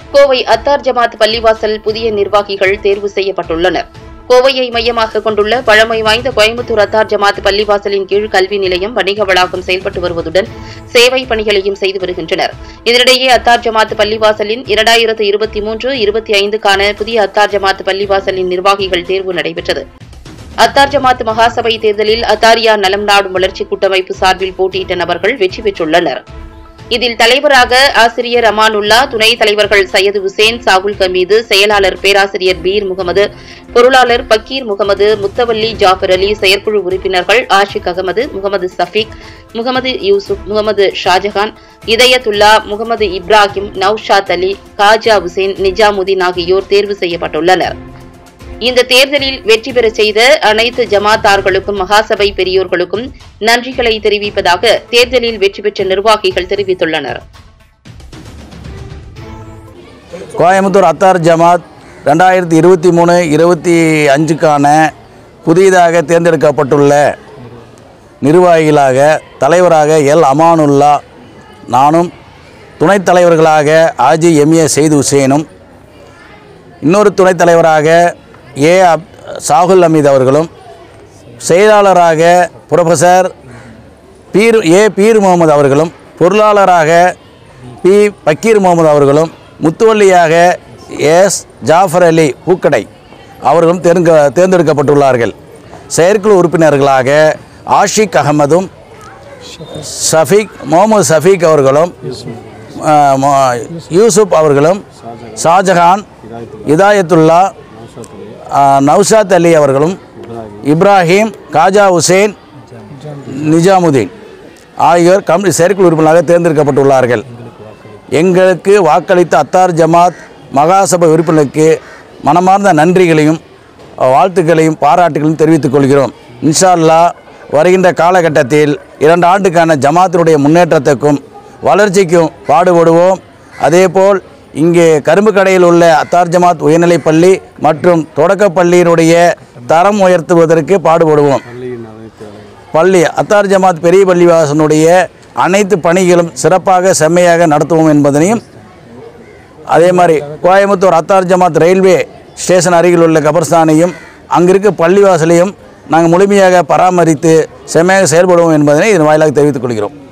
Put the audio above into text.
கோவை அத்தார் ஜமாத் பள்ளிவாசல் புதிய நிர்வாகிகள் தேர்வு செய்யப்பட்டுள்ளனர் கோவையை மையமாக கொண்டுள்ள பழமை வாய்ந்த கோயம்புத்தூர் அத்தார் ஜமாத் பள்ளிவாசலின் கீழ் கல்வி நிலையம் வணிக வளாகம் செயல்பட்டு வருவதுடன் சேவை பணிகளையும் செய்து வருகின்றனர் இதனிடையே அத்தார் ஜமாத் பள்ளிவாசலின் இரண்டாயிரத்து இருபத்தி மூன்று இருபத்தி ஐந்துக்கான புதிய அத்தார் ஜமாத் பள்ளிவாசலின் நிர்வாகிகள் தேர்வு நடைபெற்றது அத்தார் ஜமாத் மகாசபை தேர்தலில் அத்தாரியா நலம் நாடும் வளர்ச்சி கூட்டமைப்பு சார்பில் போட்டியிட்ட நபர்கள் வெற்றி பெற்றுள்ளனர் இதில் தலைவராக ஆசிரியர் அமானுல்லா துணைத் தலைவர்கள் சையது ஹுசேன் சாகுல் கமீது செயலாளர் பேராசிரியர் பீர் முகமது பொருளாளர் பக்கீர் முகமது முத்தவல்லி ஜாஃபர் அலி செயற்குழு உறுப்பினர்கள் ஆஷிக் அகமது முகமது சஃபீக் முகமது யூசுப் முகமது ஷாஜஹான் இதயத்துல்லா முகமது இப்ராஹிம் நௌஷாத் அலி காஜா ஹுசேன் நிஜாமுதீன் ஆகியோர் தேர்வு செய்யப்பட்டுள்ளனர் இந்த தேர்தலில் வெற்றி பெற செய்த அனைத்து ஜமாத்தார்களுக்கும் மகாசபை பெரியோர்களுக்கும் நன்றிகளை தெரிவிப்பதாக தேர்தலில் வெற்றி பெற்ற நிர்வாகிகள் தெரிவித்துள்ளனர் கோயம்புத்தூர் அத்தார் ஜமாத் ரெண்டாயிரத்தி இருபத்தி மூணு இருபத்தி அஞ்சுக்கான புதிதாக தேர்ந்தெடுக்கப்பட்டுள்ள நிர்வாகிகளாக தலைவராக எல் அமானுல்லா நானும் துணைத் தலைவர்களாக ஆஜி எம்ஏ செய்து ஹுசேனும் இன்னொரு துணைத் தலைவராக ஏ அப் சாகுல் அமீத் அவர்களும் செயலாளராக புரொஃபசர் பீர் ஏ பீர் முகமது அவர்களும் பொருளாளராக பி பக்கீர் முகமது அவர்களும் முத்துவல்லியாக எஸ் ஜாஃபர் அலி பூக்கடை அவர்களும் தேர்ந்த தேர்ந்தெடுக்கப்பட்டுள்ளார்கள் செயற்குழு உறுப்பினர்களாக ஆஷிக் அகமதும் ஷஃபீக் முகமது ஷஃபீக் அவர்களும் ஆ, மொ- யூசுப் அவர்களும் ஷாஜஹான் இதாயத்துல்லா ஆ, நௌஷாத் அலி அவர்களும் இப்ராஹிம் காஜா ஹுசேன் நிஜாமுதீன் ஆகியோர் கமிட்டி செயற்குழு உறுப்பினராக தேர்ந்தெடுக்கப்பட்டுள்ளார்கள் எங்களுக்கு வாக்களித்த அத்தார் ஜமாத் மகாசபை உறுப்பினருக்கு மனமார்ந்த நன்றிகளையும் வாழ்த்துக்களையும் பாராட்டுகளையும் தெரிவித்துக் கொள்கிறோம் இன்ஷா அல்லாஹ் வருகின்ற காலகட்டத்தில் இரண்டு ஆண்டுக்கான ஜமாத்தினுடைய முன்னேற்றத்துக்கும் வளர்ச்சிக்கும் பாடுபடுவோம் அதேபோல் இங்கே கரும்பு கடையில் உள்ள அத்தார் ஜமாத் உயர்நிலைப் பள்ளி மற்றும் தொடக்கப் பள்ளியினுடைய தரம் உயர்த்துவதற்கு பாடுபடுவோம் பள்ளி அத்தார் ஜமாத் பெரிய பள்ளிவாசனுடைய அனைத்து பணிகளும் சிறப்பாக செம்மையாக நடத்துவோம் என்பதனையும் அதே மாதிரி கோயம்புத்தூர் அத்தார் ஜமாத் ரயில்வே ஸ்டேஷன் அருகில் உள்ள கபர்ஸ்தானையும் அங்கிருக்க பள்ளிவாசலையும் நாங்கள் முழுமையாக பராமரித்து செம்மையாக செயல்படுவோம் என்பதனை இதன் வாயிலாக தெரிவித்துக் கொள்கிறோம்